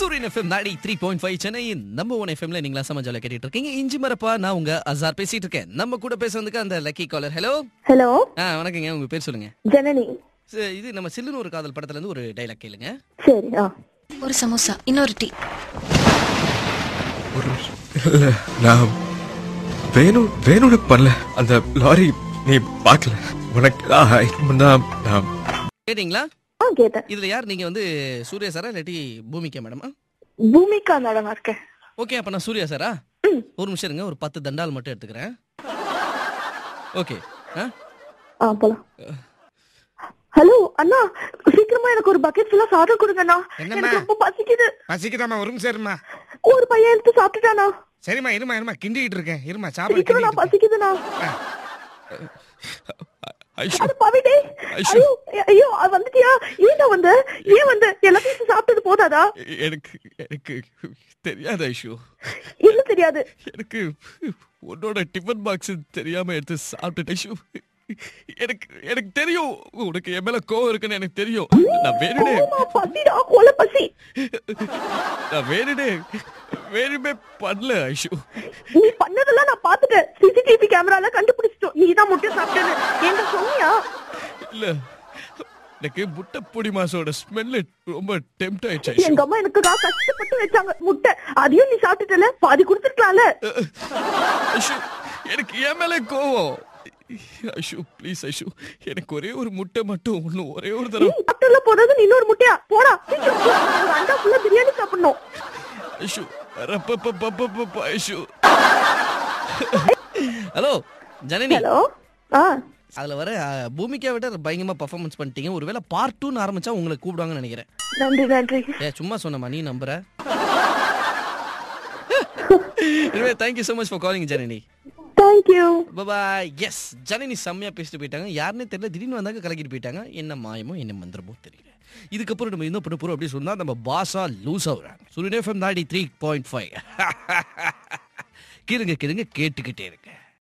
சூரியன் எஃப்எம் நாடி three point five Chennai நம்ம ஒன் எஃப்எம்ல நீங்களா சமாஜால கேட்டுட்டு இருக்கீங்க இஞ்சி மரப்பா நான் உங்க அசார் பேசிட்டு இருக்கேன் நம்ம கூட பேசுறதுக்கு அந்த lucky caller hello hello ah வணக்கங்க உங்க பேர் சொல்லுங்க ஜனனி ச- இது நம்ம சில்லுன்னு ஒரு காதல் படத்துல இருந்து ஒரு டைலாக் கேளுங்க சரி ஆ ஒரு சமோசா இன்னொரு டீ ஒரு இல்ல நான் வேணும் வேணும்னு பண்ணல அந்த லாரி நீ பார்க்கல உனக்கு நான் நான் நான் கேட்டீங்களா ஆ கேட்டேன் இதுல யார் நீங்க வந்து சூர்யா சாரா இல்லாட்டி பூமிகா மேடமா பூமிகா மேடம் இருக்கேன் ஓகே அப்ப நான் சூர்யா சாரா ஒரு நிமிஷம் இருங்க ஒரு பத்து தண்டால் மட்டும் எடுத்துக்கிறேன் ஓகே ஆ ஆ போலாம் ஹலோ அண்ணா சீக்கிரமா எனக்கு ஒரு பக்கெட் ஃபுல்லா சாதம் கொடுங்க அண்ணா என்னம்மா? எனக்கு ரொம்ப பசிக்குது பசிக்குதாம்மா ஒரு நிமிஷம் இருமா ஒரு பையன் எடுத்து சாப்பிட்டுட்டானா சரிம்மா இருமா இருமா கிண்டிக்கிட்டு இருக்கேன் இருமா சாப்பாடு சீக்கிரம் நான் கிண்டிக்கிட்டு பசிக்குதுண்ணா ஐஷு அது பவிடே ஐஷு. ஐயோ ஐயோ அது வந்துட்டியா ஏன்டா வந்த ஏன் வந்த எல்லாத்தையும் சாப்பிட்டது போதாதா எனக்கு எனக்கு தெரியாது ஐஷு என்ன தெரியாது எனக்கு உன்னோட டிஃபன் பாக்ஸ் தெரியாம எடுத்து சாப்பிட்டுட்டேன் ஐஷு எனக்கு எனக்கு தெரியும் உனக்கு என் மேல கோவம் இருக்குன்னு எனக்கு தெரியும் நான் வேணுனே கோமா பசிடா கொலை பசி நான் வேணுனே வேணுமே பண்ணல ஐஷு நீ பண்ணதெல்லாம் நான் பாத்துட்டேன் சிசிடிவி கேமரால கண்டுபிடிச்சிட்டோம் நீ தான் முட்டை சாப்பிட்டேன்னு என்கிட்ட சொன்னியா இல்ல எனக்கு முட்டை பொடி மாசோட ஸ்மெல் ரொம்ப டெம்ட் ஆயிடுச்சு ஐஷு எங்க அம்மா எனக்கு கஷ்டப்பட்டு வச்சாங்க முட்டை அதையும் நீ சாப்பிட்டுட்டல பாதி கொடுத்துருக்கலாம்ல ஐஷு எனக்கு என் மேல கோவம் ஐஷு ப்ளீஸ் ஐஷு எனக்கு ஒரே ஒரு முட்டை மட்டும் ஒண்ணு ஒரே ஒரு நீ தடவை சாப்பிட்டல போறது நீ இன்னொரு முட்டையா போடா சீக்கிரம் போ. நான் ஒரு அண்டா ஃபுல்லா பிரியாணி சாப்பிடணும் ஐஷு ரப்பப்பப்பப்பப்ப ஐஷு ஹலோ ஜனனி ஹலோ ஆ அதுல வர அஹ், பூமிகா விட பயங்கரமா பர்ஃபார்மன்ஸ் பண்ணிட்டீங்க ஒருவேளை பார்ட் டூன்னு ஆரம்பிச்சா உங்களை கூப்பிடுவாங்கன்னு நினைக்கிறேன் நன்றி நன்றி ஏ சும்மா சொன்னமா நீ நம்புற anyway thank you so much for calling Janani thank you bye yes Janani செம்மையா பேசிட்டு போயிட்டாங்க யாருன்னே தெரியல திடீர்னு வந்தாங்க கலக்கிட்டு போயிட்டாங்க என்ன மாயமோ என்ன மந்திரமோ தெரியல இதுக்கப்புறம் நம்ம என்ன பண்ண போறோம் அப்படி சொன்னா நம்ம பாசா லூஸ் ஆகுறாங்க சுருனே எஃப்எம் நாடி த்ரீ பாயிண்ட் ஃபைவ் கீருங்க கீருங்க கேட்டுக்கிட்டே இருக்கேன்